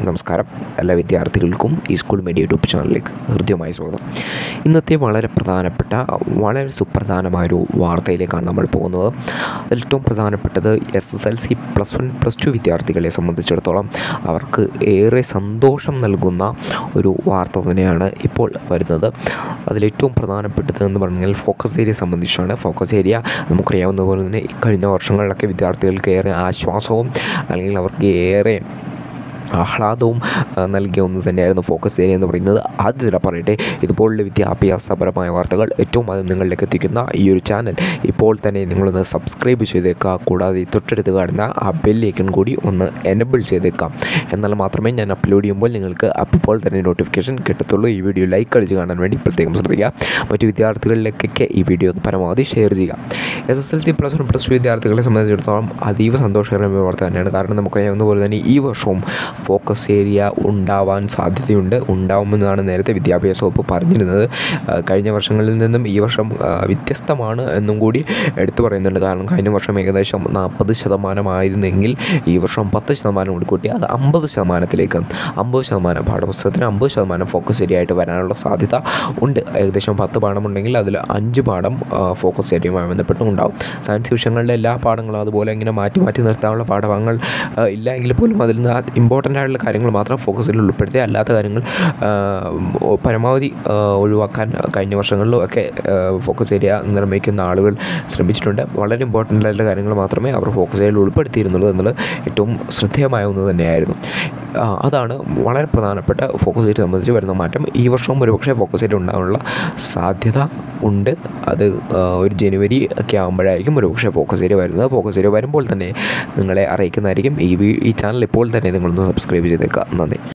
നമസ്കാരം എല്ലാ വിദ്യാർത്ഥികൾക്കും ഈ സ്കൂൾ മീഡിയ യൂട്യൂബ് ചാനലിലേക്ക് ഹൃദ്യമായ സ്വാഗതം ഇന്നത്തെ വളരെ പ്രധാനപ്പെട്ട വളരെ സുപ്രധാനമായൊരു വാർത്തയിലേക്കാണ് നമ്മൾ പോകുന്നത് അതിൽ ഏറ്റവും പ്രധാനപ്പെട്ടത് S S L C plus one plus two വിദ്യാർത്ഥികളെ സംബന്ധിച്ചിടത്തോളം അവർക്ക് ഏറെ സന്തോഷം നൽകുന്ന ഒരു വാർത്ത തന്നെയാണ് ഇപ്പോൾ വരുന്നത് അതിലേറ്റവും പ്രധാനപ്പെട്ടത് എന്ന് പറഞ്ഞാൽ ഫോക്കസ് ഏരിയ സംബന്ധിച്ചാണ് ഫോക്കസ് ഏരിയ നമുക്കറിയാവുന്ന പോലെ തന്നെ കഴിഞ്ഞ വർഷങ്ങളിലൊക്കെ വിദ്യാർത്ഥികൾക്ക് ഏറെ ആശ്വാസവും അല്ലെങ്കിൽ അവർക്ക് ഏറെ ആഹ്ലാദവും ആ, നൽകിയ ഒന്ന് തന്നെയായിരുന്നു ഫോക്കസ് ഏരിയ എന്ന് പറയുന്നത് ആദ്യം തന്നെ പറയട്ടെ ഇതുപോലുള്ള വിദ്യാഭ്യാസപരമായ വാർത്തകൾ ഏറ്റവും ആദ്യം നിങ്ങളിലേക്ക് എത്തിക്കുന്ന ഈ ഒരു ചാനൽ ഇപ്പോൾ തന്നെ നിങ്ങളൊന്ന് സബ്സ്ക്രൈബ് ചെയ്തേക്കുക കൂടാതെ ഈ തൊട്ടടുത്ത് കാണുന്ന ആ ബെല്ലേക്കൺ കൂടി ഒന്ന് എനബിൾ ചെയ്തേക്കാം എന്നാൽ മാത്രമേ ഞാൻ അപ്ലോഡ് ചെയ്യുമ്പോൾ നിങ്ങൾക്ക് അപ്പോൾ തന്നെ നോട്ടിഫിക്കേഷൻ കിട്ടത്തുള്ളൂ ഈ വീഡിയോ ലൈക്ക് അടിച്ച് കാണാൻ വേണ്ടി പ്രത്യേകം ശ്രദ്ധിക്കുക മറ്റു വിദ്യാർത്ഥികളിലേക്കൊക്കെ ഈ വീഡിയോ ഒന്ന് പരമാവധി ഷെയർ ചെയ്യുക S S L C plus one plus two വിദ്യാർത്ഥികളെ സംബന്ധിച്ചിടത്തോളം അതീവ സന്തോഷകരമായ വാർത്ത തന്നെയാണ് കാരണം നമുക്കറിയാവുന്ന പോലെ തന്നെ ഈ വർഷവും ഫോക്കസ് ഏരിയ ഉണ്ടാവാൻ സാധ്യതയുണ്ട് ഉണ്ടാവുമെന്നാണ് നേരത്തെ വിദ്യാഭ്യാസ വകുപ്പ് പറഞ്ഞിരുന്നത് ആ, കഴിഞ്ഞ വർഷങ്ങളിൽ നിന്നും ഈ വർഷം ആ, വ്യത്യസ്തമാണ് എന്നും കൂടി എടുത്തു പറയുന്നുണ്ട് കാരണം കഴിഞ്ഞ വർഷം ഏകദേശം നാൽപ്പത് ശതമാനമായിരുന്നെങ്കിൽ ഈ വർഷം പത്ത് ശതമാനം കൂടി കൂട്ടി അത് അമ്പത് ശതമാനത്തിലേക്ക് അമ്പത് ശതമാനം പാഠപുസ്തകത്തിന് അമ്പത് ശതമാനം ഫോക്കസ് ഏരിയ ആയിട്ട് വരാനുള്ള സാധ്യത ഉണ്ട് ഏകദേശം പത്ത് പാഠമുണ്ടെങ്കിൽ അതിൽ അഞ്ച് പാഠം ആ, ഫോക്കസ് ഏരിയയുമായി ബന്ധപ്പെട്ട് ഉണ്ടാവും സയൻസ് വിഷയങ്ങളിലെ എല്ലാ പാഠങ്ങളും അതുപോലെ ഇങ്ങനെ മാറ്റി മാറ്റി നിർത്താനുള്ള പാഠഭാഗങ്ങൾ ആ, ഇല്ല എങ്കിൽ പോലും അതിൽ നിന്ന് ഇമ്പോർട്ടൻ്റ് ആയിട്ടുള്ള കാര്യങ്ങൾ മാത്രം ഫോക്കസിൽ ഉൾപ്പെടുത്തി അല്ലാത്ത കാര്യങ്ങൾ ആ, ഒ- പരമാവധി ആ, ഒഴിവാക്കാൻ കഴിഞ്ഞ വർഷങ്ങളിലും ഒക്കെ ആ, ഫോക്കസ് ഏരിയ നിർമ്മിക്കുന്ന ആളുകൾ ശ്രമിച്ചിട്ടുണ്ട് വളരെ ഇമ്പോർട്ടൻ്റ് ആയിട്ടുള്ള കാര്യങ്ങൾ മാത്രമേ അവർ ഫോക്കസ് ഏരിയയിൽ ഉൾപ്പെടുത്തിയിരുന്നുള്ളൂ എന്നുള്ളത് ഏറ്റവും ശ്രദ്ധേയമായ ഒന്ന് തന്നെയായിരുന്നു ആ, അതാണ് വളരെ പ്രധാനപ്പെട്ട ഫോക്കസ് ഏരിയ സംബന്ധിച്ച് വരുന്ന മാറ്റം ഈ വർഷവും ഒരുപക്ഷെ ഫോക്കസ് ഏരിയ ഉണ്ടാകാനുള്ള സാധ്യത ഉണ്ട് അത് ആ, ഒരു ജനുവരി ഒക്കെ ആകുമ്പോഴായിരിക്കും ഒരുപക്ഷെ ഫോക്കസ് ഏരിയ വരുന്നത് ഫോക്കസ് ഏരിയ വരുമ്പോൾ തന്നെ നിങ്ങളെ അറിയിക്കുന്നതായിരിക്കും ഈ വീ- ഈ ചാനൽ ഇപ്പോൾ തന്നെ നിങ്ങളൊന്ന് സബ്സ്ക്രൈബ് ചെയ്തേക്കുക നന്ദി